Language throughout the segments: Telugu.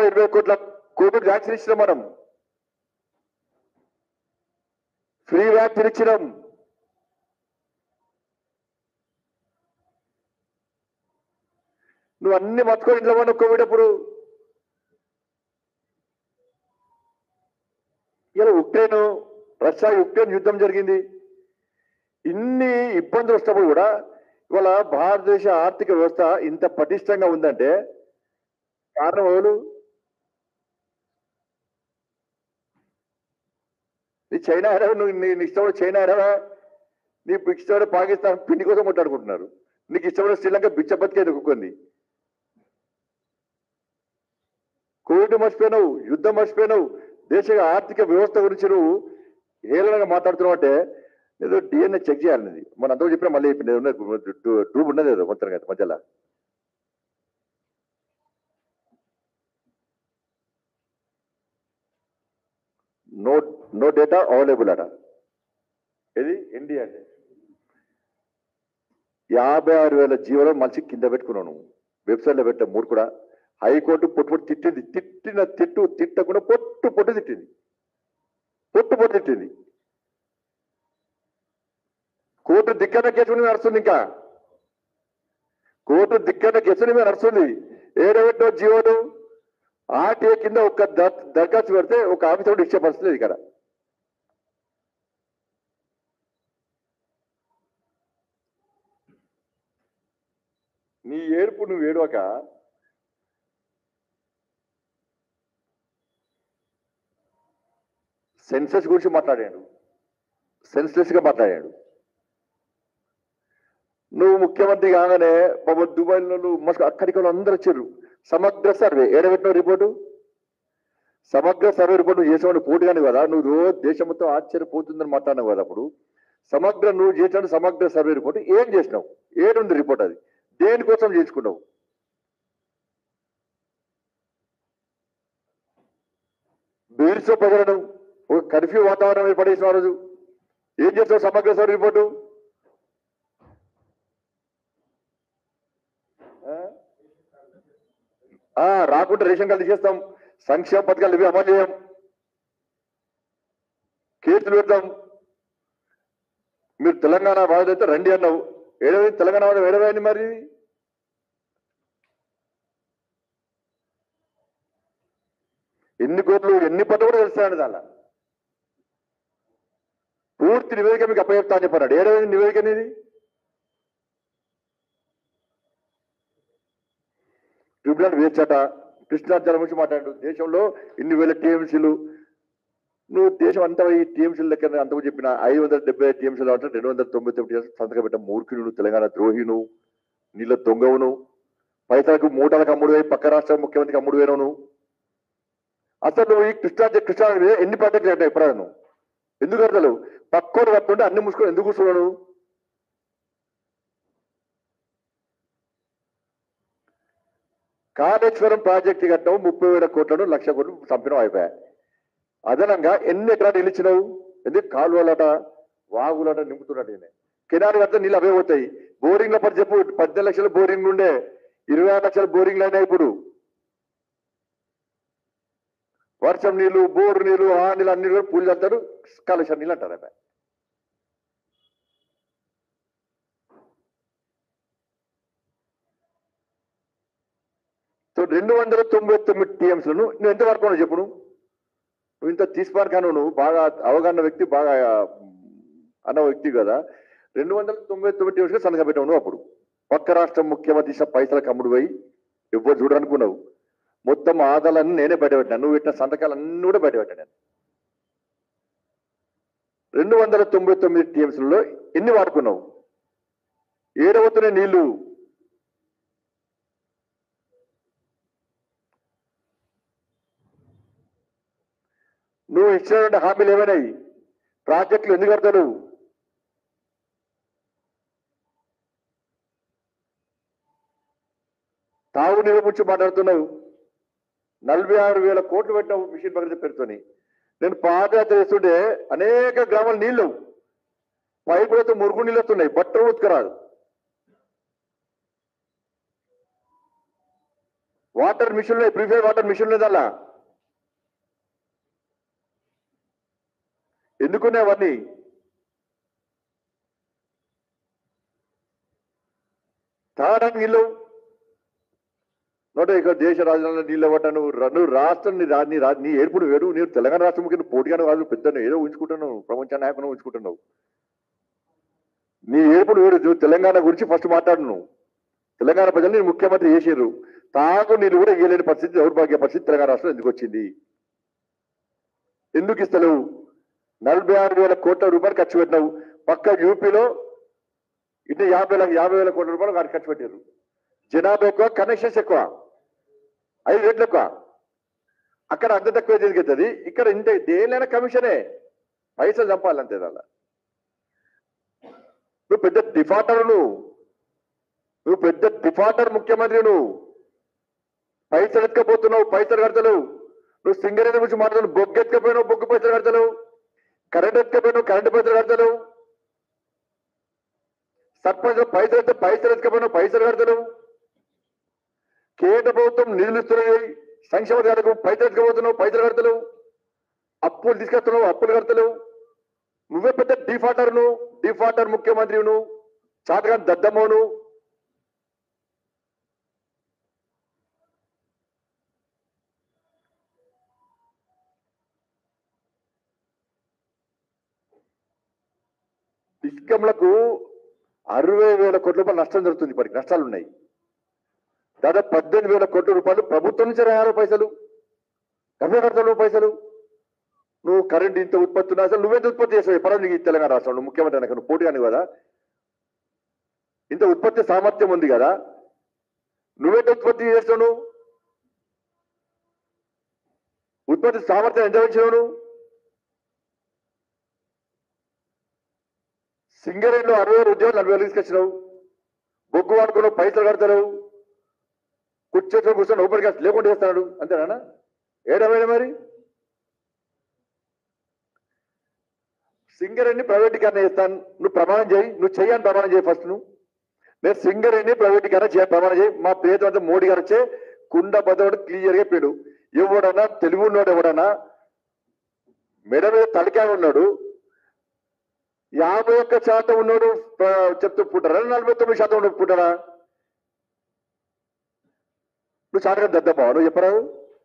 ఇరవై కోట్ల కోవిడ్ వ్యాక్సిన్ ఇచ్చినాం మనం ఫ్రీ వ్యాక్సిన్ ఇచ్చినాం నువ్వు అన్ని మర్చుకొని ఇంట్లో ఉన్నావు కోవిడ్ అప్పుడు ఇలా ఉక్రెయిన్ రష్యా యుక్రెయిన్ యుద్ధం జరిగింది ఇన్ని ఇబ్బందులు వస్తున్నప్పుడు కూడా ఇవాళ భారతదేశ ఆర్థిక వ్యవస్థ ఇంత పటిష్టంగా ఉందంటే కారణం ఎవరు నీ చైనా ఎడవ నువ్వు నీ నీ ఇష్టపడే చైనా ఎడవ నీ ఇష్టపడే పాకిస్తాన్ పిండి కోసం కొట్లాడుకుంటున్నారు నీకు ఇష్టపడే శ్రీలంక బిచ్చ బతికే ఎదుర్కొంది కోవిడ్ మర్చిపోయినావు యుద్ధం మర్చిపోయినావు దేశ ఆర్థిక వ్యవస్థ గురించి నువ్వు హేళనగా మాట్లాడుతున్నావు అంటే ఏదో డిఎన్ఏ చెక్ చేయాలన్నది మన అందరూ చెప్పినా మళ్ళీ చెప్పింది ఏదో ఉన్నది, ట్రూ- ట్రూబ్ ఉన్నది ఏదో మొత్తం కదా మధ్యలో నో నో డేటా అవైలబుల్ అట ఇది ఇండియా అంటే యాభై ఆరు వేల జీవోలో మనిషి కింద పెట్టుకున్నాను వెబ్సైట్లో పెట్టా మూడు కూడా హైకోర్టు పొట్టు పొట్టు తిట్టింది తిట్టిన తిట్టు తిట్టకుండా పొట్టు పొట్టు తిట్టింది పొట్టు పొట్టు తిట్టింది కోర్టు దిక్కన కేసు మీద నడుస్తుంది ఇంకా కోర్టు దిక్కన కేసు మీద నడుస్తుంది ఏడవెట్టో జీవోలు ఆర్టీఏ కింద ఒక ద- దరఖాస్తు పెడితే ఒక ఆఫీసర్ కూడా ఇచ్చే పరిస్థితి లేదు ఇక్కడ నీ ఏడుపు నువ్వు ఏడవక సెన్సెస్ గురించి మాట్లాడాడు సెన్స్లెస్ గా మాట్లాడాడు నువ్వు ముఖ్యమంత్రి కాగానే బాబు దుబాయ్లో నువ్వు మస్తు అక్కడికి వాళ్ళు అందరూ వచ్చారు సమగ్ర సర్వే ఏడబెట్టిన రిపోర్టు సమగ్ర సర్వే రిపోర్ట్ నువ్వు చేసేవాడు పోటీగానే కదా నువ్వు రోజు దేశం మొత్తం ఆశ్చర్యపోతుందని మాట్లాడినావు కదా అప్పుడు సమగ్ర నువ్వు చేసిన సమగ్ర సర్వే రిపోర్ట్ ఏం చేసినావు ఏడుంది రిపోర్ట్ అది దేనికోసం చేసుకున్నావు బీర్సో ప్రజలను ఒక కర్ఫ్యూ వాతావరణం ఏర్పడేసిన ఆ రోజు ఏం చేస్తావు సమగ్ర సర్వే రిపోర్టు ఆ? ఆ, రాకుండా రేషన్ కార్డు చేస్తాం సంక్షేమ పథకాలు ఇవి అమలు చేయం కేసులు పెడతాం మీరు తెలంగాణ బాధ్యత రండి అన్నావు ఏడవైంది తెలంగాణ వాడు ఏడవైంది మరి ఎన్ని కోట్లు ఎన్ని పనులు కూడా తెలుస్తాయండి దానిలో పూర్తి నివేదిక మీకు అప్పచెప్తా అని చెప్పన్నాడు ఏడవైంది నివేదిక అనేది ట్రిబ్యునల్ వేచట కృష్ణా జలం గురించి మాట్లాడు దేశంలో ఇన్ని వేల టీఎంసీలు నువ్వు దేశం అంతా ఈ టీఎంసీల లెక్క అంతకు చెప్పిన ఐదు వందల డెబ్బై టీఎంసీలు అంటే రెండు వందల తొంభై తొమ్మిది సంతకం పెట్టిన మూర్ఖులు నువ్వు తెలంగాణ ద్రోహిను నీళ్ళ దొంగవును పైసలకు మూటలకు అమ్ముడు పోయి పక్క రాష్ట్ర ముఖ్యమంత్రికి అమ్ముడు పోయినావు నువ్వు అసలు నువ్వు ఈ కృష్ణా కృష్ణా మీద ఎన్ని ప్రాజెక్టులు ఉంటాయి ఎప్పుడా నువ్వు ఎందుకు అసలు పక్కోడు కట్టుంటే అన్ని మూసుకొని ఎందుకు కూర్చున్నావు నువ్వు కాళేశ్వరం ప్రాజెక్టు కట్టావు ముప్పై వేల కోట్లను లక్ష కోట్లు చంపినావు అయిపోయా అదనంగా ఎన్ని ఎకరాలు నిలిచినావు ఎందుకు కాలువలట వాగులట నింపుతున్నట్టు ఈయన. కెనాల్ కడితే నీళ్ళు అవే పోతాయి బోరింగ్ల పడి చెప్పు పద్దెనిమిది లక్షల బోరింగ్ ఉండే ఇరవై ఆరు లక్షల బోరింగ్లు అయినాయి ఇప్పుడు వర్షం నీళ్లు బోరు నీళ్లు ఆ నీళ్ళు అన్ని కూడా పూలు అంటారు కాళేశ్వరం నీళ్ళు అంటారు అబ్బాయి సో రెండు వందల తొంభై తొమ్మిది టీఎంస్లను నువ్వు ఎంత వరకు ఉన్నావు చెప్పు నువ్వు నువ్వు ఇంత తీసిపాను కాను నువ్వు బాగా అవగాహన వ్యక్తి బాగా ఆ, అన్న వ్యక్తి కదా రెండు వందల తొంభై తొమ్మిది టీఎంస్గా సంతకం పెట్టావు నువ్వు అప్పుడు పక్క రాష్ట్ర ముఖ్యమంత్రి ఇచ్చిన పైసలకు అమ్ముడు పోయి ఎవ్వరు చూడనుకున్నావు మొత్తం ఆదాలన్నీ నేనే బయటపెట్టాను నువ్వు పెట్టిన సంతకాలన్నీ కూడా బయటపెట్టాను నేను రెండు వందల తొంభై తొమ్మిది టీఎంసీలలో ఎన్ని వాడుకున్నావు ఏడవతున్నాయి నీళ్లు నువ్వు ఇచ్చినటువంటి హామీలు ఏమైనాయి ప్రాజెక్టులు ఎందుకు కడతావు తాగునీరు గురించి మాట్లాడుతున్నావు నలభై ఆరు వేల కోట్లు పెట్టినావు మిషన్ భగీరథ పేరుతోని నేను పాదయాత్ర చేస్తుంటే అనేక గ్రామాలు నీళ్లు పైపులతో మురుగు నీళ్ళు వస్తున్నాయి బట్టలు ఉతకరాదు water mission purified water mission లేదల్లా ఎందుకున్నాయి అవన్నీ తాగడానికి నీళ్ళు నోట ఇక్కడ దేశ రాజధానిలో నీళ్ళు ఇవ్వటం నువ్వు ర- నువ్వు రాష్ట్రం నీ రా- నీ రా- నీ ఏర్పుడు వేరు నేను తెలంగాణ రాష్ట్రం కింద పోటీగానే కాదు పెద్ద నువ్వు ఏదో ఉంచుకుంటున్నావు ప్రపంచ నాయకుని ఉంచుకుంటున్నావు నీ ఏర్పుడు వేరు నువ్వు తెలంగాణ గురించి ఫస్ట్ మాట్లాడు నువ్వు తెలంగాణ ప్రజలు నేను ముఖ్యమంత్రి చేసారు తాగు నీళ్ళు కూడా ఇవ్వలేని పరిస్థితి దౌర్భాగ్య పరిస్థితి తెలంగాణ రాష్ట్రం ఎందుకు వచ్చింది ఎందుకు ఇస్తలేవు నలభై ఆరు వేల కోట్ల రూపాయలు ఖర్చు పెట్టినావు పక్క యూపీలో ఇటు యాభై లక్ష యాభై వేల కోట్ల రూపాయలు వారికి ఖర్చు పెట్టారు జనాభా ఎక్కువ కనెక్షన్స్ ఎక్కువ ఐదు రేట్లు ఎక్కువ అక్కడ అంత తక్కువ జరిగేది ఇక్కడ ఇంత దేనిలైనా కమిషనే పైసలు చంపాలంతే దానిలో నువ్వు పెద్ద డిఫాల్టర్ నువ్వు నువ్వు పెద్ద డిఫాల్టర్ ముఖ్యమంత్రి నువ్వు పైసలు ఎత్తుకపోతున్నావు పైసలు కడతలేవు నువ్వు సింగరేణి గురించి మాట్లాడు బొగ్గు ఎత్తుకపోయినావు బొగ్గు పైసలు కడతలేవు కరెంట్ ఎత్తుకపోయినావు కరెంటు పైసలు కడతలేవు సర్పంచ్ పైసలు ఎత్తే పైసలు ఎత్తుకపోయినావు పైసలు కడతలేవు కేంద్ర ప్రభుత్వం నిధులు ఇస్తున్నాయి సంక్షేమ పథకాలకు పైసలు ఎత్తుకపోతున్నావు పైసలు కడతలేవు అప్పులు తీసుకొస్తున్నావు అప్పులు కడతలేవు నువ్వే పెద్ద డిఫాల్టర్ నువ్వు డిఫాల్టర్ ముఖ్యమంత్రి నువ్వు చాతగా దద్దమ్మవు నువ్వు ఇస్కంలకు అరవై వేల కోట్ల రూపాయలు నష్టం జరుగుతుంది ఇప్పటికి నష్టాలు ఉన్నాయి దాదాపు పద్దెనిమిది వేల కోట్ల రూపాయలు ప్రభుత్వం నుంచి రాయాలి పైసలు డబ్బే కడతావు పైసలు నువ్వు కరెంట్ ఇంత ఉత్పత్తి ఉన్నా అసలు నువ్వెంత ఉత్పత్తి చేస్తావు ఎప్పుడు నీకు ఈ తెలంగాణ రాష్ట్రంలో ముఖ్యమంత్రి అనక నువ్వు పోటీ అని కదా ఇంత ఉత్పత్తి సామర్థ్యం ఉంది కదా నువ్వెంత ఉత్పత్తి చేస్తావు నువ్వు ఉత్పత్తి సామర్థ్యం ఎంత పెంచినావు నువ్వు సింగరేణిలో అరవై వేల ఉద్యోగాలు నలభై వేలు తీసుకొచ్చినావు బొగ్గు వాడుకున్నావు పైసలు కడతావు కూర్చొని కూర్చొని ఓపెన్ గ్యాస్ లేకుండా చేస్తున్నాడు అంతేనా ఏడమైన మరి సింగరేణి ప్రైవేటీకరణ చేస్తాను నువ్వు ప్రమాణం చేయి నువ్వు చెయ్యని ప్రమాణం చేయి ఫస్ట్ నువ్వు నేను సింగరేణి ప్రైవేటీకరణ చేయ ప్రమాణం చేయి మా పేరు మోడీ గారు వచ్చే కుండ బద్దోడు క్లియర్ గా పేడు ఎవడన్నా తెలుగు ఉన్నాడు ఎవడన్నా మెడ మీద తలకాయ ఉన్నాడు యాభై ఒక్క శాతం ఉన్నాడు ఆ, చెప్తూ పుట్టారా నలభై తొమ్మిది శాతం ఉన్నాడు పుట్టారా నువ్వు చాటగా దద్దమ్మా నువ్వు చెప్పరావు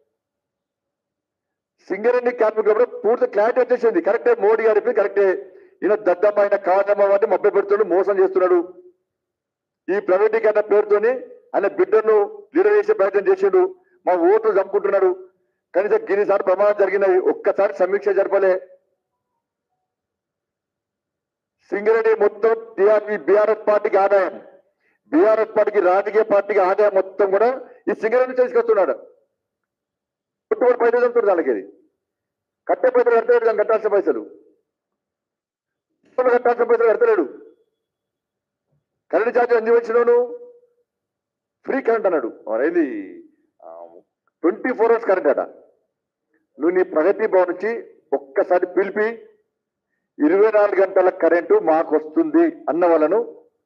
సింగరేణి కార్మికులు పూర్తి క్లారిటీ వచ్చేసింది కరెక్టే మోడీ గారికి కరెక్టే ఈయన దద్దమ్మ ఆయన కాదమ్మ అంటే మభ్య పెడుతున్నాడు మోసం చేస్తున్నాడు ఈ ప్రైవేటీకరణ పేరుతోని ఆయన బిడ్డను లీడర్ చేసే ప్రయత్నం చేసిండు మా ఓట్లు చంపుకుంటున్నాడు కనీసం గిరిసారి ప్రమాదం జరిగినాయి ఒక్కసారి సమీక్ష జరపలే సింగరేణి మొత్తం టీఆర్పీ బీఆర్ఎస్ పార్టీకి ఆదాయం బీఆర్ఎస్ పార్టీకి రాజకీయ పార్టీకి ఆదాయం మొత్తం కూడా ఈ సింగరేణి తీసుకొస్తున్నాడు పుట్టుబడి పైసలు చంపుతుంది దానికి ఇది కట్టే పైసలు కట్టలేడు దానికి కట్టాల్సిన పైసలు ఇప్పుడు కట్టాల్సిన పైసలు కడతలేడు కరెంట్ ఛార్జ్ ఎందుకు వచ్చినావు ఫ్రీ కరెంట్ అన్నాడు ఏంది ట్వంటీ ఫోర్ అవర్స్ కరెంట్ అట నువ్వు నీ ప్రగతి భవన్ నుంచి ఒక్కసారి పిలిపి ఇరవై నాలుగు గంటల కరెంటు మాకు వస్తుంది అన్న వాళ్ళను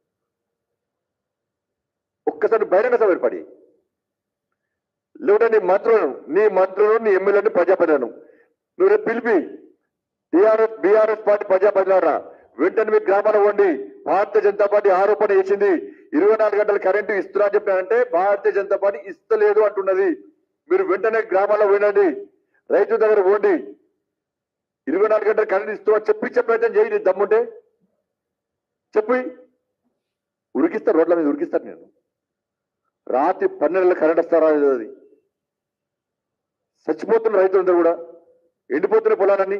ఒక్కసారి బహిరంగ సభ ఏర్పడి లేకుంటే నీ మంత్రులను నీ మంత్రులను నీ ఎమ్మెల్యేలను ప్రజాప్రతినిధులను నువ్వు రేపు పిలిపి టీఆర్ఎస్ బీఆర్ఎస్ పార్టీ ప్రజాప్రతినిధులారా వెంటనే మీ గ్రామాల్లో ఉండి భారతీయ జనతా పార్టీ ఆరోపణ చేసింది ఇరవై నాలుగు గంటల కరెంటు ఇస్తున్నా అని చెప్పానంటే భారతీయ జనతా పార్టీ ఇస్తలేదు అంటున్నది మీరు వెంటనే గ్రామాల్లో పోయినండి రైతు దగ్గర పోండి ఇరవై నాలుగు గంటల కరెంట్ ఇస్తూ అని చెప్పించే ప్రయత్నం చేయి నీ దమ్ముంటే చెప్పి ఉరికిస్తారు రోడ్ల మీద ఉరికిస్తారు నేను రాత్రి పన్నెండు కరెంట్ వస్తారా లేదో అది చచ్చిపోతున్న రైతులందరూ కూడా ఎండిపోతున్న పొలాలన్నీ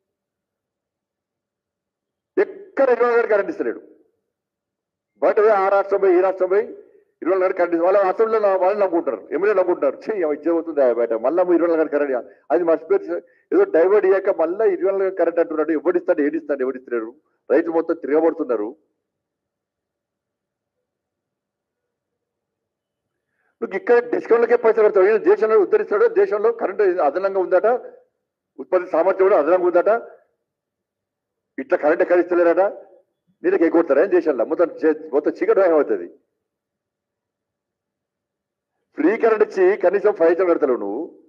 ఎక్కడ ఇరవై నాలుగు గంటలు కరెంట్ ఇస్తలేడు బయట పోయి ఆ రాష్ట్రం పోయి ఈ రాష్ట్రం పోయి ఇరవై నాలుగు గంటలు కరెంట్ ఇస్తారు. వాళ్ళ అసెంబ్లీలో వాళ్ళు నమ్ముకుంటారు ఎమ్మెల్యే నమ్ముకుంటారు చెయ్యి ఇచ్చేపోతుంది బయట మళ్ళీ ఇరవై నాలుగు గంటలు కరెంట్ అది మర్చిపోయి ఏదో డైవర్ట్ అయ్యాక మళ్ళీ ఇరవై నాలుగు గంటలు కరెంట్ అంటున్నాడు ఎవడిస్తాడు ఏడిస్తాడు ఎవడిస్తున్నాడు రైతులు మొత్తం తిరగబడుతున్నారు నువ్వు ఇక్కడ డిస్కౌంట్లకే పైసలు పెడతావు ఈయన దేశంలో ఉద్ధరిస్తాడు దేశంలో కరెంటు అదనంగా ఉందట ఉత్పత్తి సామర్థ్యం కూడా అదనంగా ఉందట ఇట్లా కరెంట్ ఎక్కడ ఇస్తలేరట నీళ్ళకి ఎగ్గొడతారా ఏం దేశంలో మొత్తం చే- మొత్తం చీకటి భయం అవుతుంది ఫ్రీ కరెంట్ ఇచ్చి కనీసం ఫైవ్ స్టార్ కడతావు నువ్వు